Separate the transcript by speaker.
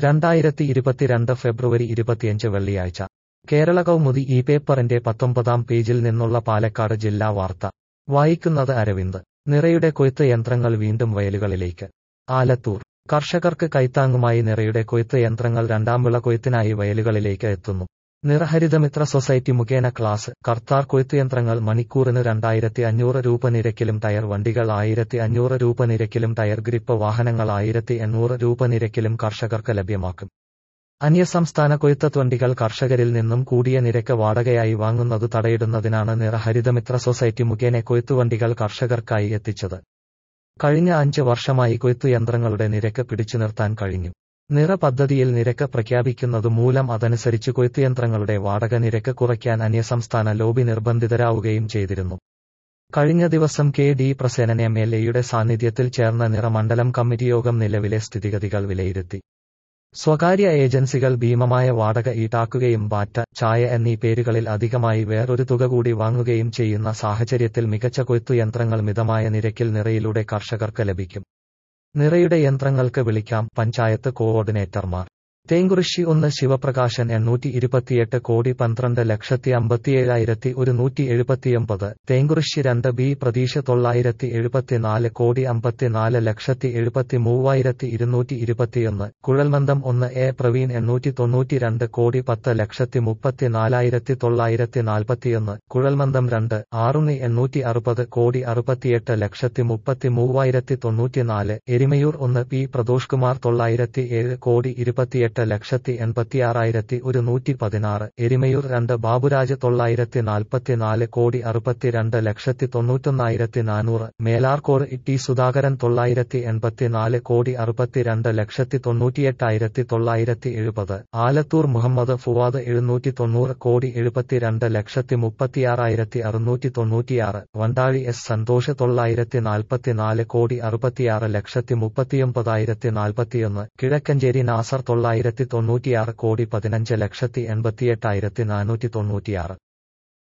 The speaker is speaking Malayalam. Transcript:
Speaker 1: രണ്ടായിരത്തി ഇരുപത്തിരണ്ട് ഫെബ്രുവരി ഇരുപത്തിയഞ്ച് വെള്ളിയാഴ്ച കേരള കൗമുദി ഈ പേപ്പറിന്റെ പത്തൊമ്പതാം പേജിൽ നിന്നുള്ള പാലക്കാട് ജില്ലാ വാർത്ത വായിക്കുന്നത് അരവിന്ദ് നിറയുടെ കൊയ്ത്ത് യന്ത്രങ്ങൾ വീണ്ടും വയലുകളിലേക്ക് ആലത്തൂർ കർഷകർക്ക് കൈത്താങ്ങുമായി നിറയുടെ കൊയ്ത്ത് യന്ത്രങ്ങൾ രണ്ടാം വിള കൊയ്ത്തിനായി വയലുകളിലേക്ക് എത്തുന്നു നിറഹരിതമിത്ര സൊസൈറ്റി മുഖേന ക്ലാസ് കർത്താർ കൊയ്ത്തുയന്ത്രങ്ങൾ മണിക്കൂറിന് രണ്ടായിരത്തി അഞ്ഞൂറ് രൂപ നിരക്കിലും ടയർ വണ്ടികൾ ആയിരത്തി അഞ്ഞൂറ് രൂപ നിരക്കിലും ടയർ ഗ്രിപ്പ് വാഹനങ്ങൾ ആയിരത്തി എണ്ണൂറ് രൂപ നിരക്കിലും കർഷകർക്ക് ലഭ്യമാക്കും അന്യസംസ്ഥാന കൊയ്ത്തത്വണ്ടികൾ കർഷകരിൽ നിന്നും കൂടിയ നിരക്ക് വാടകയായി വാങ്ങുന്നത് തടയിടുന്നതിനാണ് നിറഹരിതമിത്ര സൊസൈറ്റി മുഖേന കൊയ്ത്തുവണ്ടികൾ കർഷകർക്കായി എത്തിച്ചത് കഴിഞ്ഞ അഞ്ച് വർഷമായി കൊയ്ത്തുയന്ത്രങ്ങളുടെ നിരക്ക് പിടിച്ചു നിർത്താൻ കഴിഞ്ഞു നിറ പദ്ധതിയിൽ നിരക്ക് പ്രഖ്യാപിക്കുന്നത് മൂലം അതനുസരിച്ച് കൊയ്ത്തുയന്ത്രങ്ങളുടെ വാടക നിരക്ക് കുറയ്ക്കാൻ അന്യസംസ്ഥാന ലോബി നിർബന്ധിതരാവുകയും ചെയ്തിരുന്നു കഴിഞ്ഞ ദിവസം K D Prasenan M L എയുടെ സാന്നിധ്യത്തിൽ ചേർന്ന നിറമണ്ഡലം കമ്മിറ്റി യോഗം നിലവിലെ സ്ഥിതിഗതികൾ വിലയിരുത്തി സ്വകാര്യ ഏജൻസികൾ ഭീമമായ വാടക ഈടാക്കുകയും ബാറ്റ ചായ എന്നീ പേരുകളിൽ അധികമായി വേറൊരു തുക കൂടി വാങ്ങുകയും ചെയ്യുന്ന സാഹചര്യത്തിൽ മികച്ച കൊയ്ത്തുയന്ത്രങ്ങൾ മിതമായ നിരക്കിൽ നിറയിലൂടെ കർഷകർക്ക് ലഭിക്കും നിറയുടെ യന്ത്രങ്ങൾക്ക് വിളിക്കാം പഞ്ചായത്ത് കോഓർഡിനേറ്റർമാർ തേങ്കുറിശി ഒന്ന് ശിവപ്രകാശൻ എണ്ണൂറ്റി ഇരുപത്തിയെട്ട് കോടി പന്ത്രണ്ട് ലക്ഷത്തി അമ്പത്തിയേഴായിരത്തി ഒരുന്നൂറ്റി എഴുപത്തിയൊമ്പത് തേങ്കുറിശി രണ്ട് ബി പ്രതീക്ഷ തൊള്ളായിരത്തി എഴുപത്തിനാല് കോടി അമ്പത്തിനാല് ലക്ഷത്തി എഴുപത്തി മൂവായിരത്തി ഇരുന്നൂറ്റി ഇരുപത്തിയൊന്ന് കുഴൽമന്ദം ഒന്ന് എ പ്രവീൺ എണ്ണൂറ്റി തൊണ്ണൂറ്റി രണ്ട് കോടി പത്ത് ലക്ഷത്തി മുപ്പത്തിനാലായിരത്തി തൊള്ളായിരത്തി നാൽപ്പത്തിയൊന്ന് കുഴൽമന്ദം രണ്ട് ആറുണി എണ്ണൂറ്റി അറുപത് കോടി അറുപത്തിയെട്ട് ലക്ഷത്തി മുപ്പത്തി മൂവായിരത്തി തൊണ്ണൂറ്റിനാല് എരിമയൂർ ഒന്ന് പി പ്രദോഷ് കുമാർ തൊള്ളായിരത്തി ഏഴ് കോടി ഇരുപത്തിയെട്ട് എട്ട് ലക്ഷത്തി എൺപത്തിയാറായിരത്തി ഒരുന്നൂറ്റി പതിനാറ് എരിമയൂർ രണ്ട് ബാബുരാജ് തൊള്ളായിരത്തി നാൽപ്പത്തിനാല് കോടി അറുപത്തിരണ്ട് ലക്ഷത്തി തൊണ്ണൂറ്റൊന്നായിരത്തി നാനൂറ് മേലാർക്കോട് ടി സുധാകരൻ തൊള്ളായിരത്തി എൺപത്തിനാല് കോടി അറുപത്തിരണ്ട് ലക്ഷത്തി തൊണ്ണൂറ്റിയെട്ടായിരത്തി തൊള്ളായിരത്തി എഴുപത് ആലത്തൂർ മുഹമ്മദ് ഫുവാദ് എഴുന്നൂറ്റി തൊണ്ണൂറ് കോടി എഴുപത്തിരണ്ട് ലക്ഷത്തി മുപ്പത്തിയാറായിരത്തി അറുന്നൂറ്റി തൊണ്ണൂറ്റിയാറ് വണ്ടാഴി എസ് സന്തോഷ് തൊള്ളായിരത്തി നാൽപ്പത്തിനാല് കോടി അറുപത്തിയാറ് ലക്ഷത്തി മുപ്പത്തിയൊമ്പതായിരത്തി നാൽപ്പത്തിയൊന്ന് കിഴക്കഞ്ചേരി നാസർ തൊള്ളായിരത്തി തൊണ്ണൂറ്റിയാറ് കോടി പതിനഞ്ച് ലക്ഷത്തി എൺപത്തിയെട്ടായിരത്തി നാനൂറ്റി തൊണ്ണൂറ്റിയാറ്